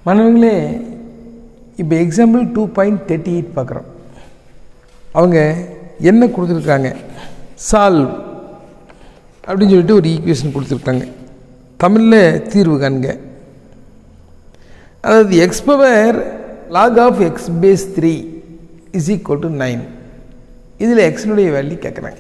மாணவர்களே இப்போ example two point thirty eight பார்க்குறோம் அவங்க என்ன கொடுத்துருக்காங்க சால்வ் அப்படின்னு சொல்லிட்டு ஒரு ஈக்குவேஷன் கொடுத்துருக்காங்க தமிழில் தீர்வு காண்க அதாவது x power log of x base three is equal to nine இதில் எக்ஸினுடைய வேல்யூ கேட்குறாங்க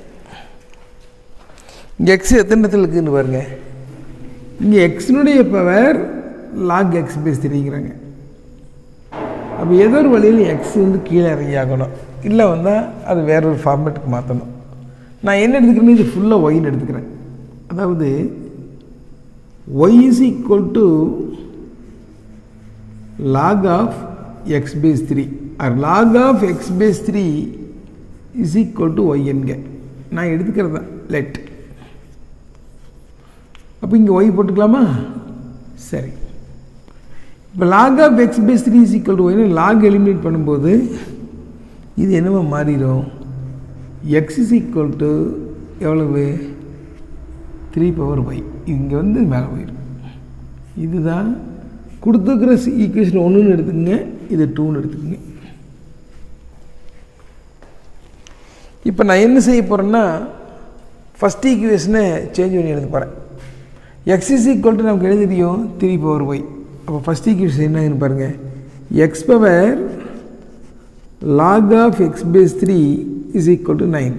இங்கே எக்ஸ் எத்தனை இடத்துல இருக்குதுன்னு பாருங்க இங்கே எக்ஸினுடைய பவர் லாக் எக்ஸ் பேஸ் த்ரீங்கிறாங்க அப்போ ஏதோ ஒரு வழியில் எக்ஸ் வந்து கீழே இறங்கி ஆகணும் இல்லை வந்தால் அது வேற ஒரு ஃபார்மேட்டுக்கு மாற்றணும் நான் என்ன எடுத்துக்கிறேன்னு இது ஃபுல்லாக ஒய்ன்னு எடுத்துக்கிறேன் அதாவது y is equal to log of x base three or log of x base three is equal to y என்க நான் எடுத்துக்கிறது தான் லெட் அப்போ இங்கே ஒய் போட்டுக்கலாமா சரி இப்போ log of x base three is equal to ஒய்னு லாக் எலிமினேட் பண்ணும்போது இது என்னவோ மாறிடும் எக்ஸ் இஸ் ஈக்குவல் டு எவ்வளவு த்ரீ பவர் ஒய் இங்கே வந்து மேலே போயிடும் இதுதான் கொடுத்துருக்கிற ஈக்குவேஷன் ஒன்றுன்னு எடுத்துக்கங்க இது டூன்னு எடுத்துக்கங்க இப்போ நான் என்ன செய்ய போகிறேன்னா ஃபஸ்ட் ஈக்குவேஷனை சேஞ்ச் பண்ணி எழுத போகிறேன் எக்ஸ் இஸ் ஈக்குவல் டு நமக்கு எழுத தெரியும் த்ரீ பவர் ஒய் அப்போ ஃபஸ்ட் ஈக்குவேஷன் என்னன்னு பாருங்கள் x power log of x base three is equal to nine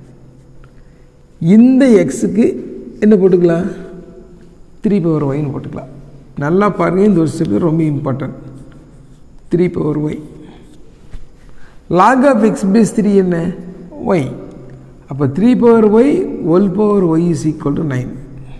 இந்த எக்ஸுக்கு என்ன போட்டுக்கலாம் த்ரீ பவர் ஒய்னு போட்டுக்கலாம் நல்லா பாருங்கள் இந்த ஒரு ஸ்டெப் ரொம்ப important three power y log of x base three என்ன ஒய் அப்போ three power y whole power y is equal to நைன்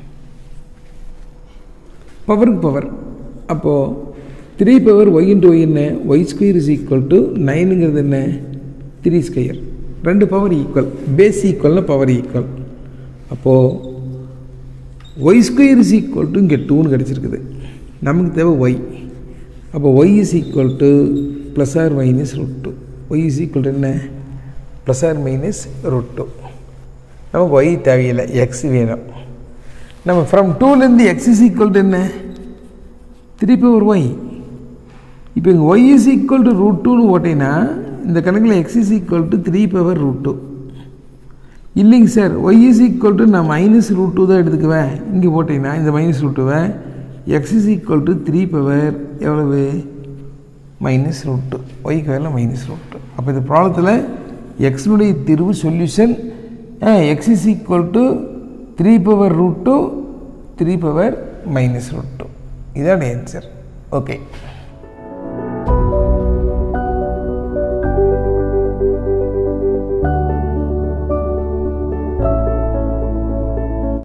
பவருக்கு பவர் அப்போது three power y into y என்ன y square is equal to நைனுங்கிறது என்ன three square ரெண்டு power equal base ஈக்குவல்னா பவர் ஈக்குவல் அப்போது y square is equal to இங்கே டூன்னு கிடச்சிருக்குது நமக்கு தேவை ஒய் அப்போ y is equal to plus or minus root two y is equal to என்ன plus or minus root two நமக்கு ஒய் தேவையில்லை எக்ஸ் வேணும் நம்ம ஃப்ரம் டூலேருந்து எக்ஸ் இஸ் ஈக்குவல் டு என்ன த்ரீ பவர் ஒய் இப்போ இங்கே y is equal to root டூன்னு போட்டீங்கன்னா இந்த கணக்கில் x is equal to three power root two இல்லைங்க sir y is equal to நான் மைனஸ் ரூட் டூ தான் எடுத்துக்குவேன் இங்கே போட்டீங்கன்னா இந்த மைனஸ் ரூட் டூவை x is equal to three power எவ்வளவு மைனஸ் ரூட் டூ ஒய்க்கு வேலை மைனஸ் ரூட் டூ அப்போ இந்த ப்ராப்ளத்தில் எக்ஸினுடைய தீர்வு solution x is equal to three power root two three power minus root two இதான் ஆன்சர் ஓகே